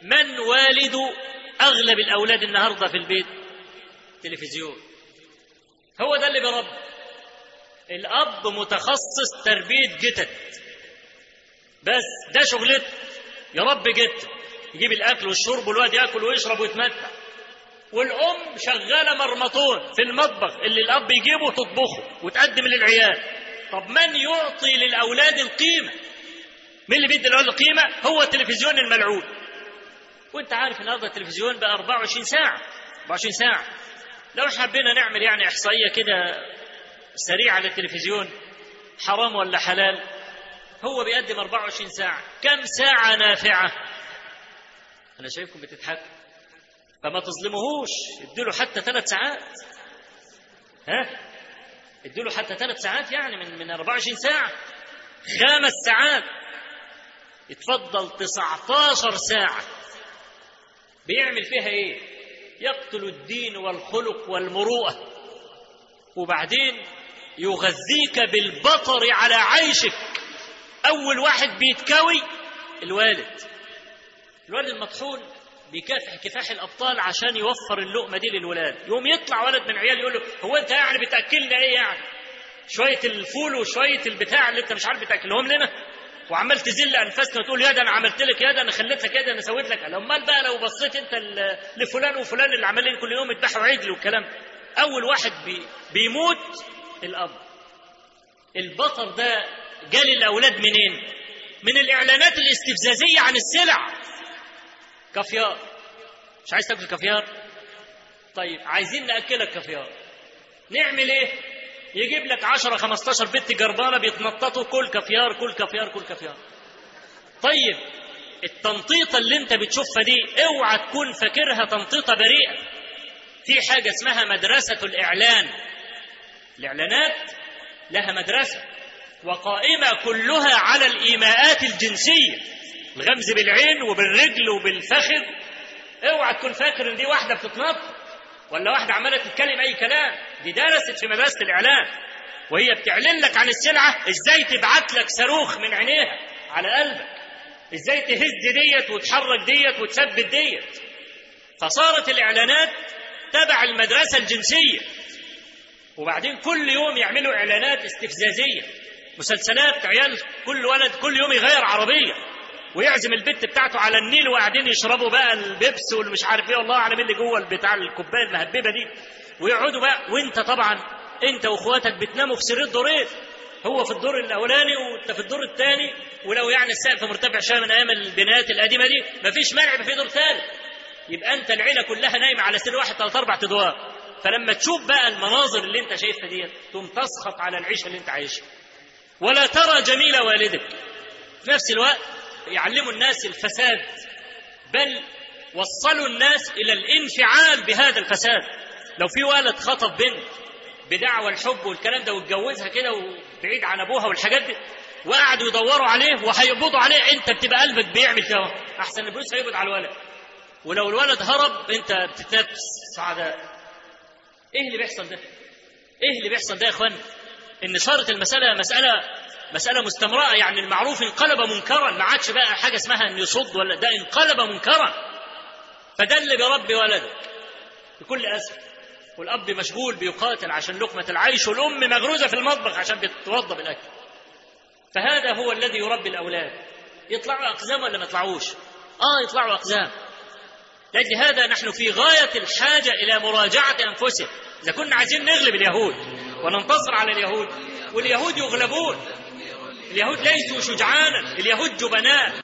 من والد أغلب الأولاد النهاردة في البيت تلفزيون هو ده اللي بيربي الأب متخصص تربية جتت بس ده شغلته يربي جت يجيب الأكل والشرب والواد ياكل ويشرب ويتمتع والأم شغالة مرمطون في المطبخ اللي الأب يجيبه تطبخه وتقدم للعيال طب من يعطي للأولاد القيمة مين اللي بيدي الأولاد القيمة هو التلفزيون الملعون وانت عارف النهارده التلفزيون بقى 24 ساعة 24 ساعة لو حبينا نعمل يعني إحصائية كده سريعة للتلفزيون حرام ولا حلال هو بيقدم 24 ساعة كم ساعة نافعة أنا شايفكم بتضحكوا فما تظلموهوش اديله حتى ثلاث ساعات ها اديله حتى ثلاث ساعات يعني من من 24 ساعة خمس ساعات يتفضل 19 ساعة بيعمل فيها ايه يقتل الدين والخلق والمروءة وبعدين يغذيك بالبطر على عيشك أول واحد بيتكوي الوالد الوالد المطحون بيكافح كفاح الأبطال عشان يوفر اللقمة دي للولاد يوم يطلع ولد من عيال يقول له هو أنت يعني بتأكلنا إيه يعني شوية الفول وشوية البتاع اللي أنت مش عارف بتأكلهم لنا وعمال تذل انفاسنا وتقول يا ده انا عملت لك يا ده انا خليت لك يا ده انا سويت لك امال بقى لو بصيت انت لفلان وفلان اللي عمالين كل يوم يذبحوا عجل والكلام اول واحد بي بيموت الاب البطر ده جال الاولاد منين من الاعلانات الاستفزازيه عن السلع كافيار مش عايز تاكل كافيار طيب عايزين ناكلك كافيار نعمل ايه يجيب لك 10 15 بنت جربانه بيتنططوا كل كافيار كل كافيار كل كافيار طيب التنطيطه اللي انت بتشوفها دي اوعى تكون فاكرها تنطيطه بريئه في حاجه اسمها مدرسه الاعلان الاعلانات لها مدرسه وقائمه كلها على الايماءات الجنسيه الغمز بالعين وبالرجل وبالفخذ اوعى تكون فاكر ان دي واحده بتتنطط ولا واحدة عمالة تتكلم أي كلام دي درست في مدرسة الإعلان وهي بتعلن لك عن السلعة إزاي تبعت لك صاروخ من عينيها على قلبك إزاي تهز ديت وتحرك ديت وتثبت ديت فصارت الإعلانات تبع المدرسة الجنسية وبعدين كل يوم يعملوا إعلانات استفزازية مسلسلات عيال كل ولد كل يوم يغير عربية ويعزم البت بتاعته على النيل وقاعدين يشربوا بقى البيبس واللي مش عارف ايه والله اعلم اللي جوه بتاع الكوبايه المهببه دي ويقعدوا بقى وانت طبعا انت واخواتك بتناموا في سرير دورين هو في الدور الاولاني وانت في الدور الثاني ولو يعني السقف مرتفع شويه من ايام البنايات القديمه دي مفيش مانع يبقى في دور ثالث يبقى انت العيله كلها نايمه على سرير واحد ثلاث اربع ادوار فلما تشوف بقى المناظر اللي انت شايفها ديت تقوم تسخط على العيشه اللي انت عايشها ولا ترى جميل والدك في نفس الوقت يعلموا الناس الفساد بل وصلوا الناس الى الانفعال بهذا الفساد لو في ولد خطف بنت بدعوى الحب والكلام ده واتجوزها كده وبعيد عن ابوها والحاجات دي وقعدوا يدوروا عليه وهيقبضوا عليه انت بتبقى قلبك بيعمل كده احسن البوليس هيقبض على الولد ولو الولد هرب انت بتتنفس سعداء ايه اللي بيحصل ده ايه اللي بيحصل ده يا اخوان ان صارت المساله مساله مسألة مستمرة يعني المعروف انقلب منكرا ما عادش بقى حاجة اسمها ان يصد ولا ده انقلب منكرا فده اللي بيربي ولدك بكل أسف والأب مشغول بيقاتل عشان لقمة العيش والأم مغروزة في المطبخ عشان بتوضب الأكل فهذا هو الذي يربي الأولاد يطلعوا أقزام ولا ما يطلعوش آه يطلعوا أقزام لأجل هذا نحن في غاية الحاجة إلى مراجعة أنفسنا إذا كنا عايزين نغلب اليهود وننتصر على اليهود واليهود يغلبون اليهود ليسوا شجعانا اليهود جبناء